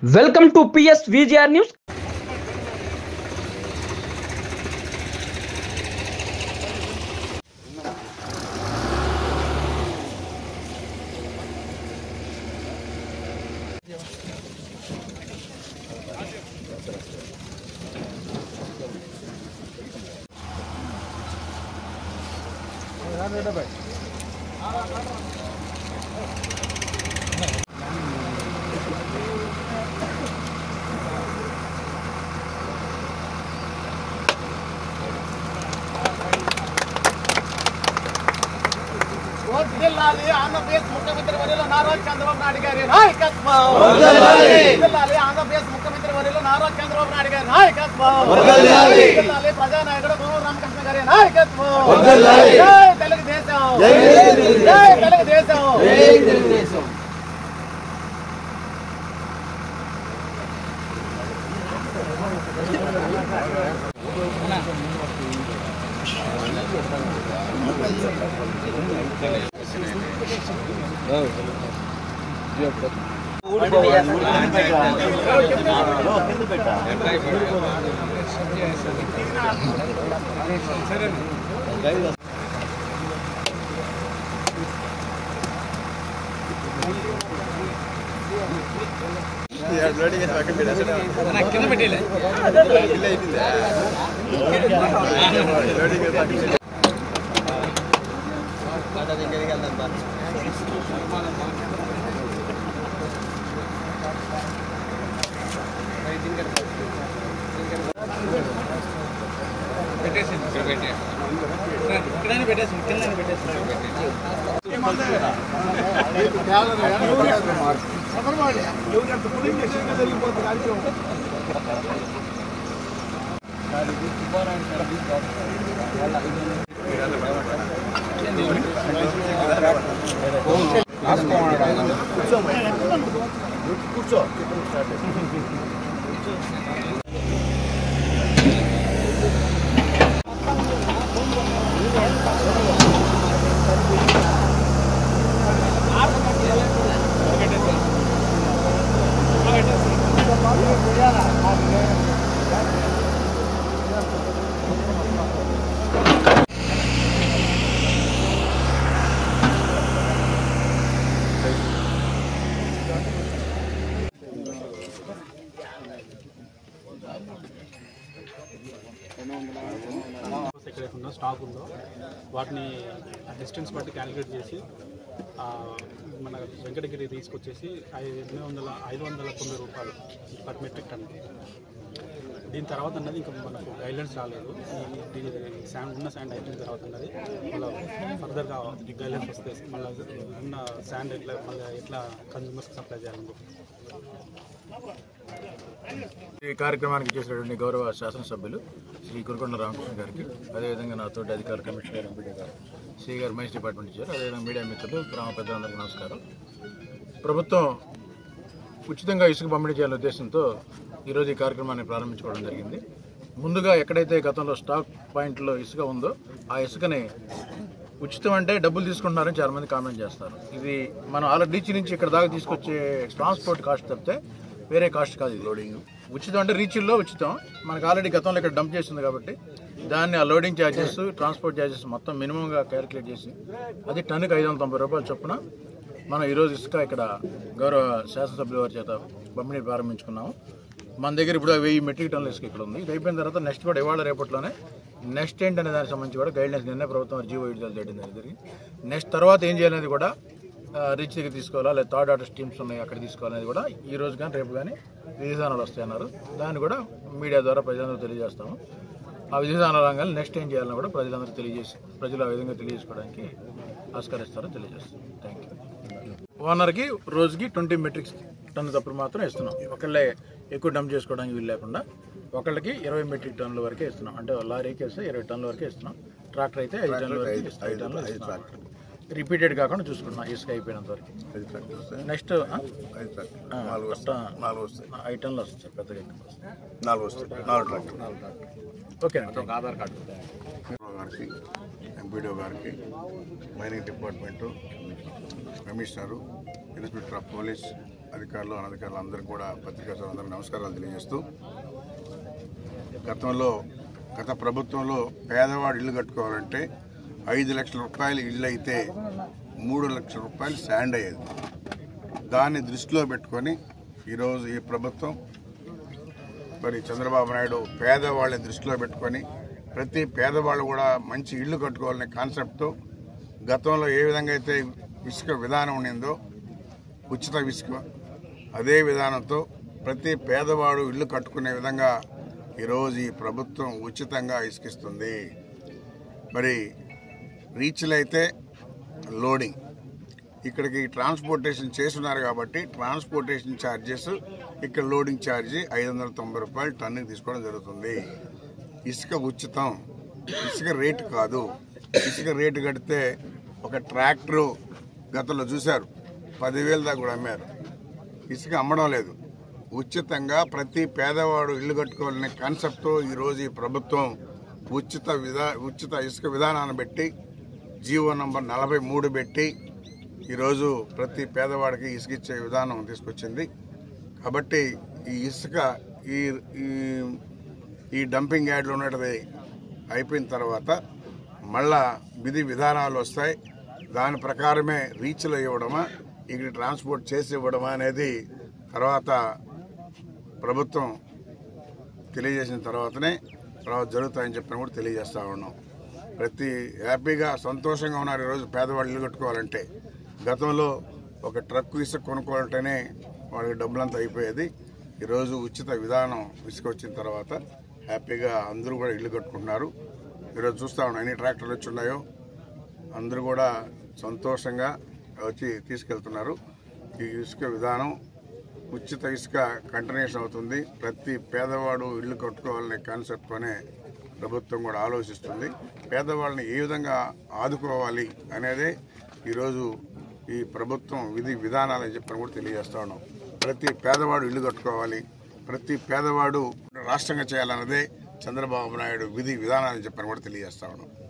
Welcome to PS VGR news జిల్లాలి ఆంధ్రప్రదేశ్ ముఖ్యమంత్రి వర్యులు నారా చంద్రబాబు నాయుడు గారి నాయకత్వం జిల్లాలి ఆంధ్రప్రదేశ్ ముఖ్యమంత్రి వర్యులు నారా చంద్రబాబు నాయుడు గారి నాయకత్వం జిల్లాలి ప్రజానాయకుడు భూమి రామకృష్ణ గారి నాయకత్వం జై తెలుగుదేశం జై తెలుగుదేశం ఎక్కడైతే ఉందో స్టాక్ ఉందో వాటిని డిస్టెన్స్ బట్టి క్యాలిక్యులేట్ చేసి ఆ, మన వెంకటగిరి తీసుకొచ్చేసి ఐదు వందల ఐదు వందల తొంభై రూపాయలు పర్ మెట్రిక్ టన్ దీని తర్వాత అన్నది ఇంకా మనకు గైడ్లైన్స్ రాలేదు ఈ ఈ శాండ్ ఉన్న శాండ్ అయిపోయిన తర్వాత అన్నది మళ్ళీ ఫర్దర్గా గైడ్లైన్స్ వస్తే మళ్ళీ ఉన్న శాండ్ ఎట్లా మళ్ళీ ఎట్లా కన్జ్యూమర్స్కి సప్లై చేయాలని చెప్పి ఈ కార్యక్రమానికి చేసినటువంటి గౌరవ శాసనసభ్యులు శ్రీ కురుకొండ రామకృష్ణ గారికి అదేవిధంగా నా తోటి అధికార కమిషనర్ ఎంపీ గారు శ్రీ గారు మైన్స్ డిపార్ట్మెంట్ ఇచ్చారు అదేవిధంగా మీడియా మిత్రులు గ్రామ పెద్దలందరికీ నమస్కారం ప్రభుత్వం ఉచితంగా ఇసుక పంపిణీ చేయాలనే ఉద్దేశంతో ఈరోజు ఈ కార్యక్రమాన్ని ప్రారంభించుకోవడం జరిగింది ముందుగా ఎక్కడైతే గతంలో స్టాక్ పాయింట్లో ఇసుక ఉందో ఆ ఇసుకని ఉచితం అంటే డబ్బులు తీసుకుంటున్నారని చాలా మంది కామెంట్ చేస్తారు ఇది మనం ఆల్రెడీ రీచ్ నుంచి ఇక్కడ దాకా తీసుకొచ్చే ట్రాన్స్పోర్ట్ కాస్ట్ తప్పితే వేరే కాస్ట్ కాదు ఇది లోడింగ్ ఉచితం అంటే రీచ్ల్లో ఉచితం మనకు ఆల్రెడీ గతంలో ఇక్కడ డంప్ చేసింది కాబట్టి దాన్ని ఆ లోడింగ్ ఛార్జెస్ ట్రాన్స్పోర్ట్ ఛార్జెస్ మొత్తం మినిమంగా క్యాలిక్యులేట్ చేసి అది టన్నుకి ఐదు వందల తొంభై రూపాయలు చొప్పున మనం ఈరోజు ఇసుక ఇక్కడ గౌరవ శాసనసభ్యుల వారి చేత పంపిణీ ప్రారంభించుకున్నాము మన దగ్గర ఇప్పుడు వెయ్యి మెట్రిక్ టన్నుల ఇసుక ఇక్కడ ఉంది ఇది అయిపోయిన తర్వాత నెక్స్ట్ కూడా ఇవాళ రేపట్లోనే నెక్స్ట్ ఏంటనే దానికి సంబంధించి కూడా గైడ్లైన్స్ నిన్నే ప్రభుత్వం జీవో విడుదల చేయడం జరిగింది నెక్స్ట్ తర్వాత ఏం చేయాలనేది కూడా రీచ్ దగ్గర తీసుకోవాలా లేదా థర్డ్ ఆర్డర్ స్టీమ్స్ ఉన్నాయి అక్కడ తీసుకోవాలనేది కూడా ఈ రోజు కానీ రేపు కానీ విధానాలు వస్తాయన్నారు దాన్ని కూడా మీడియా ద్వారా ప్రజలందరూ తెలియజేస్తాము ఆ విధానాల రంగాలు నెక్స్ట్ ఏం చేయాలని కూడా ప్రజలందరూ తెలియజేసి ప్రజలు ఆ విధంగా తెలియజేసుకోవడానికి ఆస్కరిస్తారో తెలియజేస్తాం థ్యాంక్ యూ ఓనర్కి రోజుకి ట్వంటీ మెట్రిక్స్ టన్ను తప్పుడు మాత్రం ఇస్తున్నాం ఒకళ్ళే ఎక్కువ డంప్ చేసుకోవడానికి వీలు లేకుండా ఒకళ్ళకి ఇరవై మెట్రిక్ టన్నుల వరకే ఇస్తున్నాం అంటే లారీకి వేస్తే ఇరవై టన్నుల వరకే ఇస్తున్నాం ట్రాక్టర్ అయితే ఐదు టన్నుల వరకు ఇస్తున్నాం. ఐదు టన్నులు ఇస్తున్నాం రిపీటెడ్ కాకుండా చూసుకుంటున్నాం ఇసుక అయిపోయినంత వరకు నెక్స్ట్ నాలుగు వస్తాయి ఐదు టన్నులు వస్తాయి పెద్దగా ఎక్కువ వస్తాయి. నాలుగు వస్తాయి నాలుగు ట్రాక్టర్ ఓకే అండి గారికి ఎంపీడీఓ గారికి mining department commissioner inspector of police అధికారులు అనధికారులు అందరికీ కూడా పత్రికా సోదరులకు నమస్కారాలు తెలియజేస్తూ గతంలో గత ప్రభుత్వంలో పేదవాడు ఇల్లు కట్టుకోవాలంటే ఐదు లక్షల రూపాయలు ఇల్లు అయితే మూడు లక్షల రూపాయలు శాండ్ అయ్యేది దాన్ని దృష్టిలో పెట్టుకొని ఈరోజు ఈ ప్రభుత్వం మరి చంద్రబాబు నాయుడు పేదవాళ్ళని దృష్టిలో పెట్టుకొని ప్రతి పేదవాళ్ళు కూడా మంచి ఇల్లు కట్టుకోవాలనే కాన్సెప్ట్తో గతంలో ఏ విధంగా అయితే ఇసుక విధానం ఉండిందో ఉచిత ఇసుక అదే విధానంతో ప్రతి పేదవాడు ఇల్లు కట్టుకునే విధంగా ఈరోజు ఈ ప్రభుత్వం ఉచితంగా ఇసుకిస్తుంది మరి రీచ్లు అయితే లోడింగ్ ఇక్కడికి ట్రాన్స్పోర్టేషన్ చేస్తున్నారు కాబట్టి ట్రాన్స్పోర్టేషన్ ఛార్జెస్ ఇక్కడ లోడింగ్ ఛార్జీ ఐదు వందల తొంభై రూపాయలు టన్నుకి తీసుకోవడం జరుగుతుంది ఇసుక ఉచితం ఇసుక రేటు కాదు ఇసుక రేటు కడితే ఒక ట్రాక్టరు గతంలో చూశారు పదివేల దాకా కూడా అమ్మారు ఇసుక అమ్మడం లేదు ఉచితంగా ప్రతి పేదవాడు ఇల్లు కట్టుకోవాలనే కాన్సెప్ట్తో ఈరోజు ఈ ప్రభుత్వం ఉచిత విధా ఉచిత ఇసుక విధానాన్ని పెట్టి జీవో నంబర్ నలభై మూడు పెట్టి ఈరోజు ప్రతి పేదవాడికి ఇసుక ఇచ్చే విధానం తీసుకొచ్చింది కాబట్టి ఈ ఇసుక ఈ ఈ- ఈ డంపింగ్ యార్డ్లో ఉన్నది అయిపోయిన తర్వాత మళ్ళా విధి విధానాలు వస్తాయి దాని ప్రకారమే రీచ్లు ఇవ్వడమా ఇక్కడ ట్రాన్స్పోర్ట్ చేసి ఇవ్వడమా అనేది తర్వాత ప్రభుత్వం తెలియజేసిన తర్వాతనే తర్వాత జరుగుతాయని చెప్పని కూడా తెలియజేస్తా ఉన్నాం ప్రతి హ్యాపీగా సంతోషంగా ఉన్నారు ఈరోజు పేదవాళ్ళు ఇల్లు కట్టుకోవాలంటే గతంలో ఒక ట్రక్ ఇసుక కొనుక్కోవాలంటేనే వాళ్ళకి డబ్బులంతా అయిపోయేది ఈరోజు ఉచిత విధానం ఇసుక వచ్చిన తర్వాత హ్యాపీగా అందరూ కూడా ఇల్లు కట్టుకుంటున్నారు ఈరోజు చూస్తా ఉన్నాం ఎన్ని ట్రాక్టర్లు వచ్చి ఉన్నాయో అందరూ కూడా సంతోషంగా వచ్చి తీసుకెళ్తున్నారు ఈ ఇసుక విధానం ఉచిత ఇసుక కంటిన్యూషన్ అవుతుంది ప్రతి పేదవాడు ఇల్లు కట్టుకోవాలనే కాన్సెప్ట్తోనే ప్రభుత్వం కూడా ఆలోచిస్తుంది పేదవాళ్ళని ఏ విధంగా ఆదుకోవాలి అనేదే ఈరోజు ఈ ప్రభుత్వం విధి విధానాలని చెప్పని కూడా తెలియజేస్తా ఉన్నాం ప్రతి పేదవాడు ఇల్లు కట్టుకోవాలి ప్రతి పేదవాడు రాష్ట్రంగా చేయాలన్నదే చంద్రబాబు నాయుడు విధి విధానాలని చెప్పని కూడా తెలియజేస్తా ఉన్నాం